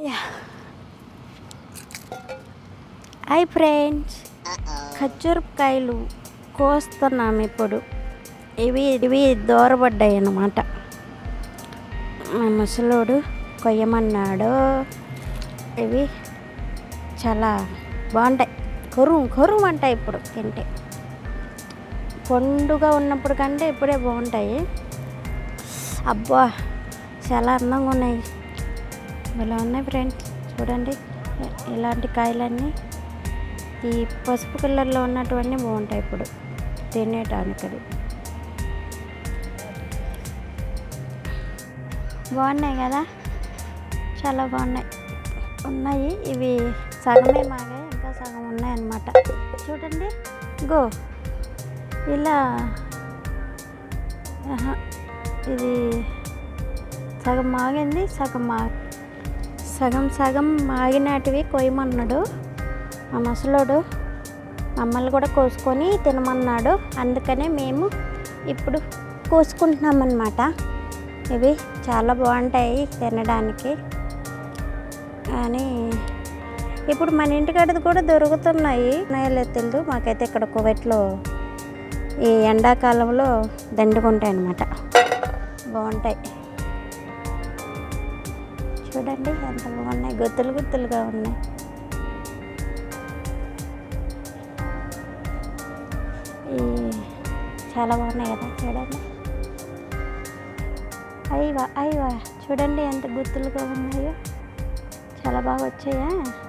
yeah hi friends ఖర్జూరకాయలు కోస్తున్నాం ఇప్పుడు ఇవి ఇవి దూరపడ్డాయి అన్నమాట మా ముసలోడు కొయ్యమన్నాడు ఇవి చాలా బాగుంటాయి కొరువు కొరువు అంటాయి ఇప్పుడు తింటే పండుగ ఉన్నప్పుడు కంటే ఇప్పుడే బాగుంటాయి అబ్బా చాలా అందంగా ఉన్నాయి ఇలా ఉన్నాయి ఫ్రెండ్స్ చూడండి ఇ- ఇలాంటి కాయలన్నీ ఈ పసుపు కలర్లో ఉన్నటువన్నీ బాగుంటాయి ఇప్పుడు తినేటానికి అది బాగున్నాయి కదా చాలా బాగున్నాయి ఉన్నాయి ఇవి సగమే మాగాయి ఇంకా సగం ఉన్నాయి అన్నమాట చూడండి గో ఇలా ఆహా, ఇది సగం మాగింది సగం మా సగం సగం మాగినటివి కొయ్యమన్నాడు మా మసలోడు మమ్మల్ని కూడా కోసుకొని తినమన్నాడు అందుకనే మేము ఇప్పుడు కోసుకుంటున్నాం అన్నమాట ఇవి చాలా బాగుంటాయి తినడానికి కానీ ఇప్పుడు మన ఇంటికాడది కూడా దొరుకుతున్నాయి ఉన్నాయో లేదో తెలియదు మాకైతే ఇక్కడ కువైట్లో ఈ ఎండాకాలంలో దండుకుంటాయి అన్నమాట బాగుంటాయి చూడండి ఎంత బాగున్నాయి గుత్తులు గుత్తులుగా ఉన్నాయి ఈ చాలా బాగున్నాయి కదా చూడండి అయ్యవా అయ్యవా చూడండి ఎంత గుత్తులుగా ఉన్నాయో చాలా బాగా వచ్చాయా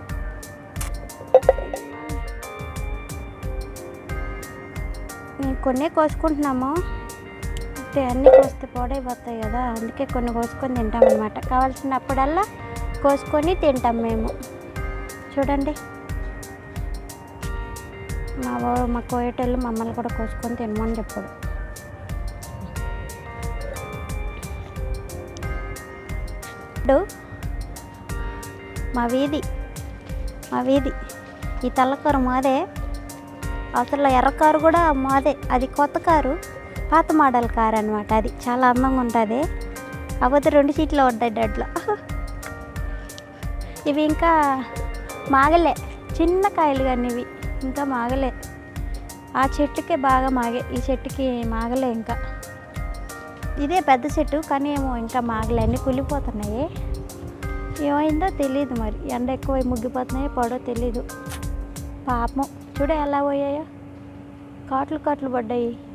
మేము కొన్నే కోసుకుంటున్నాము అంటే అన్నీ కోస్తే పాడైపోతాయి కదా అందుకే కొన్ని కోసుకొని తింటాం అనమాట కావాల్సినప్పుడల్లా కోసుకొని తింటాం మేము చూడండి మా వా- మా కోయేటోళ్ళు మమ్మల్ని కూడా కోసుకొని తినమని చెప్పాడు ఇప్పుడు మా వీధి మా వీధి ఈ తెల్లకారు మాదే అసలు ఎర్ర కారు కూడా మాదే అది కొత్త కారు పాత మోడల్ కారు అనమాట అది చాలా అందంగా ఉంటుంది కాకపోతే రెండు సీట్లు ఉంటాయి దాంట్లో ఇవి ఇంకా మాగలే చిన్న కాయలు కానీ ఇవి ఇంకా మాగలే ఆ చెట్టుకే బాగా మాగే ఈ చెట్టుకి మాగలే ఇంకా ఇదే పెద్ద చెట్టు కానీ ఏమో ఇంకా మాగలే అన్నీ కులిపోతున్నాయి ఏమైందో తెలియదు మరి ఎండ ఎక్కువ ముగ్గిపోతున్నాయో పడో తెలీదు పాపం చూడ ఎలా పోయాయో కాట్లు కాట్లు పడ్డాయి